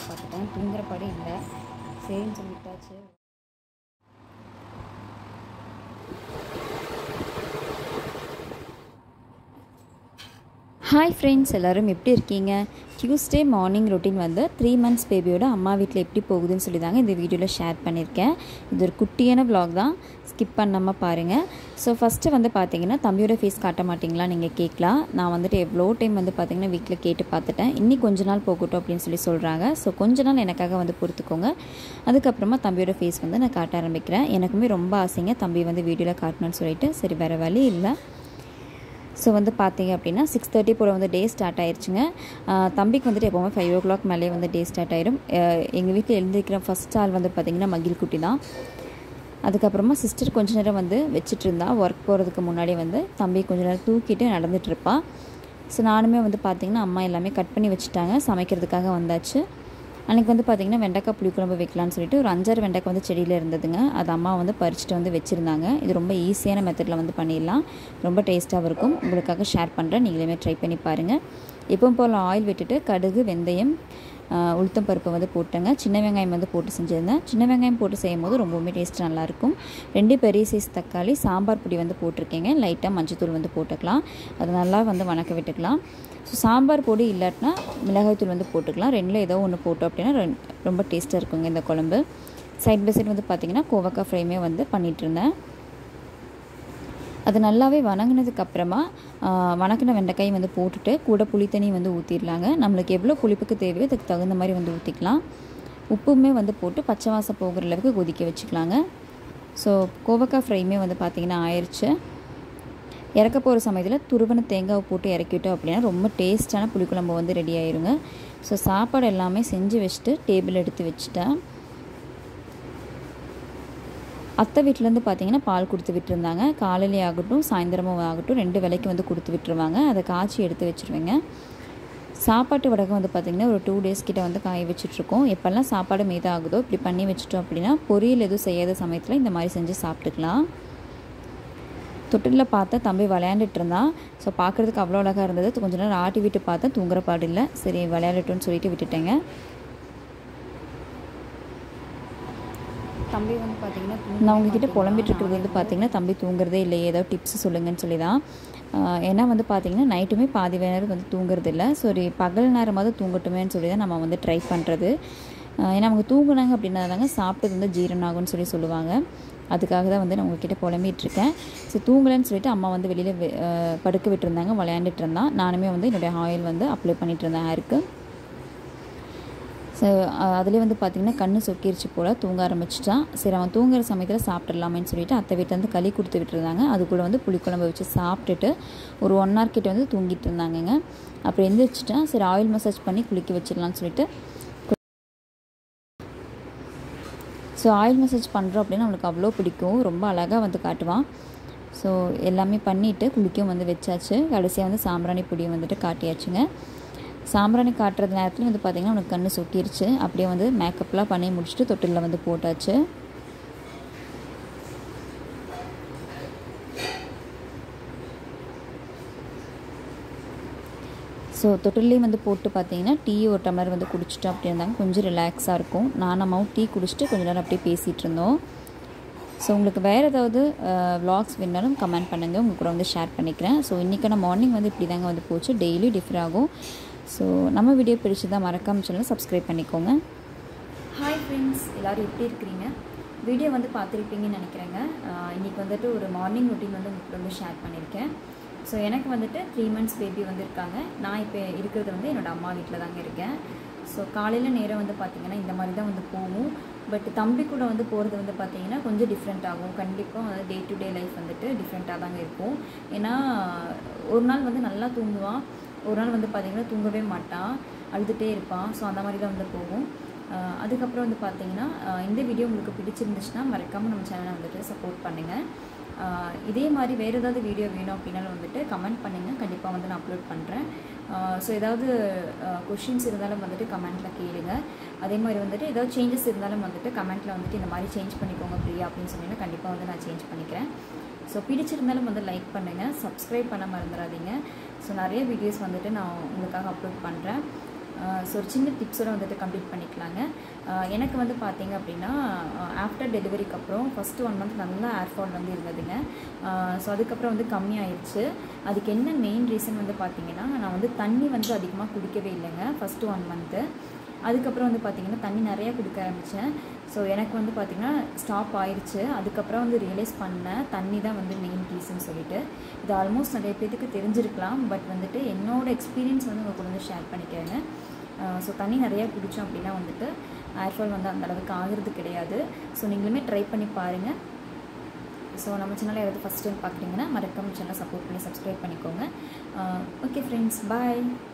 வச்சு பார்த்துட்டேன் தூங்குற படம் இல்லை சரின்னு சொல்லிட்டாச்சு ஹாய் ஃப்ரெண்ட்ஸ் எல்லோரும் எப்படி இருக்கீங்க டியூஸ்டே மார்னிங் ரொட்டீன் வந்து த்ரீ மந்த்ஸ் பேபியோட அம்மா வீட்டில் எப்படி போகுதுன்னு சொல்லி தாங்க இந்த வீடியோவில் ஷேர் பண்ணியிருக்கேன் இது ஒரு குட்டியான vlog தான் ஸ்கிப் பண்ணாமல் பாருங்கள் ஸோ ஃபஸ்ட்டு வந்து பார்த்தீங்கன்னா தம்பியோட ஃபேஸ் காட்ட மாட்டிங்களா நீங்கள் கேட்கலாம் நான் வந்துட்டு எவ்வளோ டைம் வந்து பார்த்தீங்கன்னா வீட்டில் கேட்டு பார்த்துட்டேன் இன்னி கொஞ்ச நாள் போகட்டும் அப்படின்னு சொல்லி சொல்கிறாங்க ஸோ கொஞ்ச நாள் எனக்காக வந்து பொறுத்துக்கோங்க அதுக்கப்புறமா தம்பியோட ஃபேஸ் வந்து நான் காட்ட ஆரம்பிக்கிறேன் எனக்குமே ரொம்ப ஆசைங்க தம்பி வந்து வீடியோவில் காட்டணும்னு சொல்லிட்டு சரி வேறு வழி இல்லை ஸோ வந்து பார்த்தீங்க அப்படின்னா சிக்ஸ் தேர்ட்டி போல் வந்து டே ஸ்டார்ட் ஆயிருச்சுங்க ஆஹ் தம்பிக்கு வந்துட்டு எப்போவுமே ஃபைவ் ஓ கிளாக் மேலே வந்து டே ஸ்டார்ட் ஆயிடும் எங்கள் வீட்டில் எழுந்திருக்கிற ஃபஸ்ட் ஆள் வந்து பார்த்திங்கன்னா மகிழ் குட்டி தான் அதுக்கப்புறமா சிஸ்டர் கொஞ்ச நேரம் வந்து வச்சுட்டு இருந்தா ஒர்க் போகிறதுக்கு முன்னாடி வந்து தம்பி கொஞ்ச நேரம் தூக்கிட்டு நடந்துட்டு இருப்பா ஸோ நானுமே வந்து பார்த்திங்கன்னா அம்மா எல்லாமே கட் பண்ணி வச்சுட்டாங்க சமைக்கிறதுக்காக வந்தாச்சு அன்றைக்கி வந்து பார்த்திங்கன்னா வெண்டைக்காய் புளிக்குழம்பு வைக்கலான்னு சொல்லிட்டு ஒரு அஞ்சாறு வெண்டைக்காய் வந்து செடியில் இருந்ததுங்க அது அம்மா வந்து பறிச்சுட்டு வந்து வச்சுருந்தாங்க இது ரொம்ப ஈஸியான மெத்தடில் வந்து பண்ணிடலாம் ரொம்ப டேஸ்ட்டாகவும் இருக்கும் உங்களுக்காக ஷேர் பண்ணுறேன் நீங்களுமே ட்ரை பண்ணி பாருங்கள் எப்பவும் போல் ஆயில் விட்டுட்டு கடுகு வெந்தயம் ஆஹ் உளுத்தம் பருப்பு வந்து போட்டேங்க சின்ன வெங்காயம் வந்து போட்டு செஞ்சுருந்தேன் சின்ன வெங்காயம் போட்டு செய்யும் போது ரொம்பவுமே டேஸ்ட் நல்லாயிருக்கும் ரெண்டு பெரிய சைஸ் தக்காளி சாம்பார் பொடி வந்து போட்டிருக்கேங்க லைட்டாக மஞ்சத்தூள் வந்து போட்டுக்கலாம் அது நல்லா வந்து வணக்க விட்டுக்கலாம் ஸோ சாம்பார் பொடி இல்லாட்டினா மிளகாய்த்தூள் வந்து போட்டுக்கலாம் ரெண்டில் ஏதோ ஒன்று போட்டோம் அப்படின்னா ரெண்- ரொம்ப டேஸ்ட்டாக இருக்குங்க இந்த குழம்பு சைட் பை சைடு வந்து பார்த்திங்கன்னா கோவக்காய் ஃப்ரைமே வந்து பண்ணிகிட்டு இருந்தேன் அது நல்லாவே வணங்கினதுக்கு அப்புறமா ஆஹ், வணக்கின வெண்டைக்காய் வந்து போட்டுட்டு கூட புளி தண்ணி வந்து ஊற்றிடலாங்க நம்மளுக்கு எவ்வளோ புளிப்புக்கு தேவையோ அதுக்கு தகுந்த மாதிரி வந்து ஊற்றிக்கலாம் உப்புமே வந்து போட்டு பச்சை வாசம் போகிற அளவுக்கு கொதிக்க வச்சுக்கலாங்க ஸோ கோவக்காய் ஃப்ரைமே வந்து பார்த்திங்கன்னா ஆயிடுச்சு இறக்க போகிற சமயத்தில் துருவன தேங்காய் போட்டு இறக்கிட்டோம் அப்படின்னா ரொம்ப டேஸ்ட்டான புளிக்குழம்பு வந்து ரெடி ஆயிருங்க ஸோ சாப்பாடு எல்லாமே செஞ்சு வச்சுட்டு டேபிள் எடுத்து வச்சுட்டேன் அத்தை வீட்டிலேருந்து பார்த்தீங்கன்னா பால் கொடுத்து விட்டுருந்தாங்க காலையிலே ஆகட்டும் சாயந்தரமும் ஆகட்டும் ரெண்டு வேளைக்கு வந்து கொடுத்து விட்டுருவாங்க அதை காய்ச்சி எடுத்து வச்சுருவேங்க சாப்பாட்டு வடகம் வந்து பார்த்திங்கன்னா ஒரு டூ டேஸ் கிட்ட வந்து காய வச்சுட்ருக்கோம் எப்போல்லாம் சாப்பாடு மீதம் ஆகுதோ இப்படி பண்ணி வச்சுட்டோம் அப்படின்னா பொரியல் எதுவும் செய்யாத சமயத்தில் இந்த மாதிரி செஞ்சு சாப்பிட்டுக்கலாம் தொட்டிலில் பார்த்தா தம்பி விளையாண்டுட்டு இருந்தான் ஸோ பார்க்குறதுக்கு அவ்வளோ அழகாக இருந்தது கொஞ்ச நேரம் ஆட்டி விட்டு பார்த்தா தூங்குற பாடு இல்லை சரி விளையாடட்டும்னு சொல்லிட்டு விட்டுட்டேங்க தம்பி வந்து பார்த்தீங்கன்னா நான் உங்ககிட்ட புலம்பிட்டு இருக்கிறது வந்து பார்த்தீங்கன்னா தம்பி தூங்குறதே இல்லை ஏதோ டிப்ஸ் சொல்லுங்கன்னு சொல்லி தான் ஆஹ் ஏன்னா வந்து பார்த்தீங்கன்னா நைட்டுமே பாதி நேரம் வந்து தூங்குறது இல்லை சரி பகல் நேரமாவது தூங்கட்டுமேன்னு சொல்லி தான் நம்ம வந்து ட்ரை பண்ணுறது ஏன்னா அவங்க தூங்குனாங்க அப்படின்னா தாங்க சாப்பிட்டது வந்து ஜீரணம் ஆகும்னு சொல்லி சொல்லுவாங்க அதுக்காக தான் வந்து நான் உங்ககிட்ட புலம்பிட்டு இருக்கேன் ஸோ தூங்கலைன்னு சொல்லிட்டு அம்மா வந்து வெளியில் படுக்க விட்டுருந்தாங்க விளையாண்டுட்டு இருந்தான் நானுமே வந்து என்னுடைய ஆயில் வந்து அப்ளை பண்ணிட்டு இருந்தேன் ஹேருக்கு ஸோ அதுலேயே வந்து பார்த்திங்கன்னா கண்ணு சொக்கிருச்சு போல் தூங்க ஆரம்பிச்சிட்டான் சரி அவன் தூங்குற சமயத்தில் சாப்பிட்றலாமேன்னு சொல்லிட்டு அத்தை வீட்டிலேருந்து களி கொடுத்து விட்டுருந்தாங்க அதுக்குள்ளே வந்து புளிக்குழம்பு வச்சு சாப்பிட்டுட்டு ஒரு ஒன் ஹவர் கிட்ட வந்து தூங்கிட்டு இருந்தாங்கங்க அப்புறம் எந்திரிச்சிட்டான் சரி ஆயில் மசாஜ் பண்ணி குளிக்க வச்சிடலாம்னு சொல்லிட்டு ஸோ ஆயில் மசாஜ் பண்ணுறோம் அப்படின்னா அவனுக்கு அவ்வளோ பிடிக்கும் ரொம்ப அழகாக வந்து காட்டுவான் ஸோ எல்லாமே பண்ணிவிட்டு குளிக்கவும் வந்து வச்சாச்சு கடைசியாக வந்து சாம்பிராணி பொடியை வந்துட்டு காட்டியாச்சுங்க சாம்பிராணி காட்டுறது நேரத்தில் வந்து பார்த்திங்கன்னா அவனுக்கு கண்ணு சொக்கிருச்சு அப்படியே வந்து மேக்கப்லாம் பண்ணி முடிச்சுட்டு தொட்டிலில் வந்து போட்டாச்சு ஸோ தொட்டிலையும் வந்து போட்டு பார்த்தீங்கன்னா டீ ஒரு டம்ளர் வந்து குடிச்சிட்டோம் அப்படி இருந்தாங்க கொஞ்சம் ரிலாக்ஸாக இருக்கும் நான் அம்மாவும் டீ குடிச்சிட்டு கொஞ்ச நேரம் அப்படியே பேசிகிட்டு இருந்தோம் ஸோ உங்களுக்கு வேறு ஏதாவது vlogs வேணாலும் கமெண்ட் பண்ணுங்கள் உங்க கூட வந்து ஷேர் பண்ணிக்கிறேன் ஸோ இன்றைக்கான மார்னிங் வந்து இப்படி தாங்க வந்து போச்சு டெய்லி டிஃபர் ஆகும் ஸோ நம்ம வீடியோ பிடிச்சதா மறக்காம சேனல் சப்ஸ்கிரைப் பண்ணிக்கோங்க ஹாய் ஃப்ரெண்ட்ஸ் எல்லோரும் எப்படி இருக்கிறீங்க வீடியோ வந்து பார்த்துருப்பீங்கன்னு நினைக்கிறேங்க ஆஹ் இன்னைக்கு வந்துட்டு ஒரு மார்னிங் ரொட்டீன் வந்து உங்களுக்கு வந்து ஷேர் பண்ணியிருக்கேன் ஸோ எனக்கு வந்துட்டு த்ரீ மந்த்ஸ் பேபி வந்து இருக்காங்க நான் இப்போ இருக்கிறது வந்து என்னோடய அம்மா வீட்டில் தாங்க இருக்கேன் ஸோ காலையில் நேரம் வந்து பார்த்திங்கன்னா இந்த மாதிரி தான் வந்து போகும் பட் தம்பி கூட வந்து போகிறது வந்து பார்த்திங்கன்னா கொஞ்சம் டிஃப்ரெண்ட் ஆகும் கண்டிப்பாக வந்து டே டு டே லைஃப் வந்துட்டு டிஃப்ரெண்ட்டாக தாங்க இருக்கும் ஏன்னா ஒரு நாள் வந்து நல்லா தூங்குவான் ஒரு நாள் வந்து பார்த்திங்கன்னா தூங்கவே மாட்டான் அழுதுகிட்டே இருப்பான் ஸோ அந்த மாதிரி தான் வந்து போகும் ஆஹ் அதுக்கப்புறம் வந்து பார்த்தீங்கன்னா ஆஹ் இந்த வீடியோ உங்களுக்கு பிடிச்சிருந்துச்சுன்னா மறக்காமல் நம்ம சேனலை வந்துட்டு சப்போர்ட் பண்ணுங்கள் ஆஹ் இதே மாதிரி வேறு ஏதாவது வீடியோ வேணும் அப்படின்னாலும் வந்துட்டு கமெண்ட் பண்ணுங்கள் கண்டிப்பாக வந்து நான் அப்லோட் பண்ணுறேன் ஸோ ஏதாவது கொஷின்ஸ் இருந்தாலும் வந்துட்டு கமெண்ட்டில் கேளுங்க அதே மாதிரி வந்துட்டு ஏதாவது சேஞ்சஸ் இருந்தாலும் வந்துட்டு கமெண்ட்டில் வந்துட்டு இந்த மாதிரி சேஞ்ச் பண்ணிக்கோங்க ஃப்ரீயா அப்படின்னு சொன்னீங்கன்னா கண்டிப்பாக வந்து நான் சேஞ்ச் பண்ணிக்கிறேன் ஸோ பிடிச்சிருந்தாலும் வந்து லைக் பண்ணுங்கள் சப்ஸ்கிரைப் பண்ண மறந்துடாதீங்க ஸோ நிறைய வீடியோஸ் வந்துட்டு நான் உங்களுக்காக அப்லோட் பண்ணுறேன் ஸோ ஒரு சின்ன டிப்ஸோட வந்துட்டு கம்ப்ளீட் பண்ணிக்கலாங்க ஆஹ் எனக்கு வந்து பார்த்தீங்க அப்படின்னா ஆஃப்டர் டெலிவரிக்கு அப்புறம் ஃபஸ்ட்டு ஒன் மந்த் நல்லா ஏர் ஃபால் வந்து இருந்ததுங்க ஸோ அதுக்கப்புறம் வந்து கம்மியாயிருச்சு அதுக்கு என்ன மெயின் ரீசன் வந்து பார்த்தீங்கன்னா நான் வந்து தண்ணி வந்து அதிகமாக குடிக்கவே இல்லைங்க ஃபஸ்ட்டு ஒன் மந்த்து அதுக்கப்புறம் வந்து பார்த்திங்கன்னா தண்ணி நிறையா குடிக்க ஆரம்பித்தேன் ஸோ எனக்கு வந்து பார்த்திங்கன்னா ஸ்டாப் ஆயிடுச்சு அதுக்கப்புறம் வந்து ரியலைஸ் பண்ணேன் தண்ணி தான் வந்து மெயின் ரீசன் சொல்லிட்டு இது ஆல்மோஸ்ட் நிறைய பேத்துக்கு தெரிஞ்சிருக்கலாம் பட் வந்துட்டு என்னோட எக்ஸ்பீரியன்ஸ் வந்து உங்கள் கூட வந்து ஷேர் பண்ணிக்கிறேங்க ஸோ தண்ணி நிறையா குடித்தோம் அப்படின்னா வந்துட்டு ஏர்ஃபால் வந்து அந்த அளவுக்கு ஆகிறது கிடையாது ஸோ நீங்களுமே ட்ரை பண்ணி பாருங்கள் ஸோ நம்ம சேனலை யாராவது ஃபஸ்ட் டைம் பார்க்குறீங்கன்னா மறக்காம சேனலை சப்போர்ட் பண்ணி சப்ஸ்கிரைப் பண்ணிக்கோங்க ஓகே ஃப்ரெண்ட்ஸ் பாய்